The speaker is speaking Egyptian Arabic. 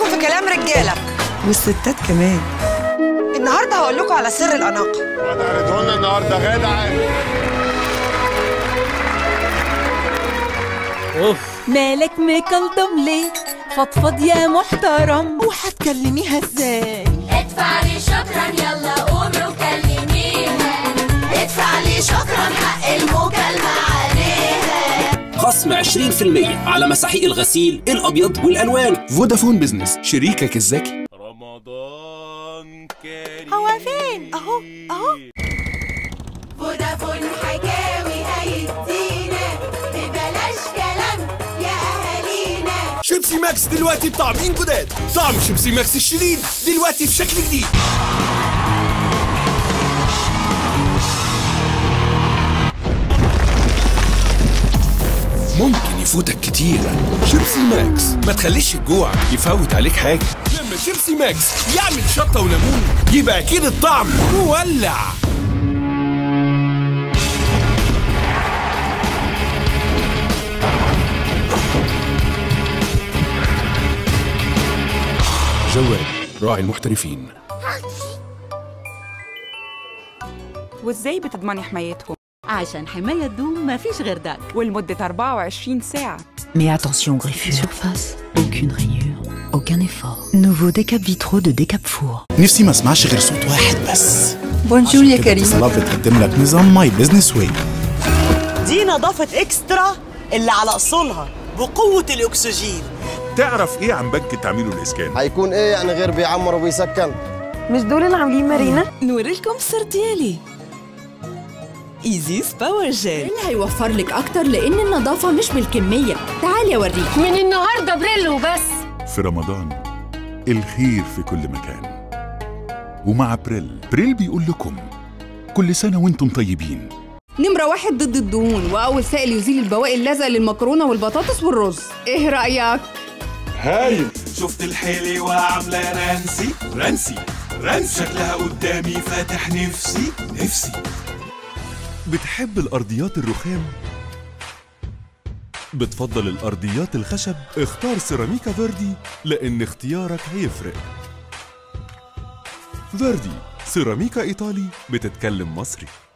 في كلام رجاله والستات كمان النهارده هقول لكم على سر الاناقه وهتعرضه لنا النهارده غادة عادل اوف مالك مكلضم ليه فضفض يا محترم وهتكلميها ازاي ادفع لي شكرا يلا قومي وكلميها ادفع لي شكرا حق المكالمة عليها خصم 20% على مساحيق الغسيل الابيض والالوان فودافون بزنس شريكك الذكي رمضان كريم هو فين اهو اهو فودافون حكاوي هيدينا ببلاش كلام يا اهالينا شيبسي ماكس دلوقتي بطعمين جداد طعم شيبسي ماكس الشديد دلوقتي بشكل جديد ممكن يفوتك كتير شيبسي ماكس ما تخليش الجوع يفوت عليك حاجة لما شيبسي ماكس يعمل شطة وليمون يبقى أكيد الطعم مولع جوال راعي المحترفين وازاي بتضمني حمايتهم عشان حماية تدوم مفيش غير داك ولمدة 24 ساعة Mais attention aux griffures. Surface, aucune rayure, aucun effort. Nouveau décap vitraux de décap four. نفسي ما اسمعش غير صوت واحد بس بونجور يا كريم اتصالات بتقدم لك نظام ماي بزنس واي دي نظافة اكسترا اللي على اصولها بقوة الاكسجين تعرف ايه عن بنك التعمير والاسكان هيكون ايه يعني غير بيعمر وبيسكن مش دول اللي عاملين مارينا نوريلكم السر ديالي ايزيس باور جيل اللي هيوفر لك اكتر لان النظافة مش بالكمية تعالي اوريك من النهارده بريل وبس في رمضان الخير في كل مكان ومع بريل بريل بيقول لكم كل سنة وانتم طيبين نمرة واحد ضد الدهون وأول سائل يزيل البواقي اللزقة للمكرونة والبطاطس والرز إيه رأيك؟ هايل شفت الحلي وعاملة رانسي رانسي رانسي شكلها قدامي فاتح نفسي نفسي بتحب الأرضيات الرخام؟ بتفضل الأرضيات الخشب؟ اختار سيراميكا فيردي لأن اختيارك هيفرق فيردي سيراميكا إيطالي بتتكلم مصري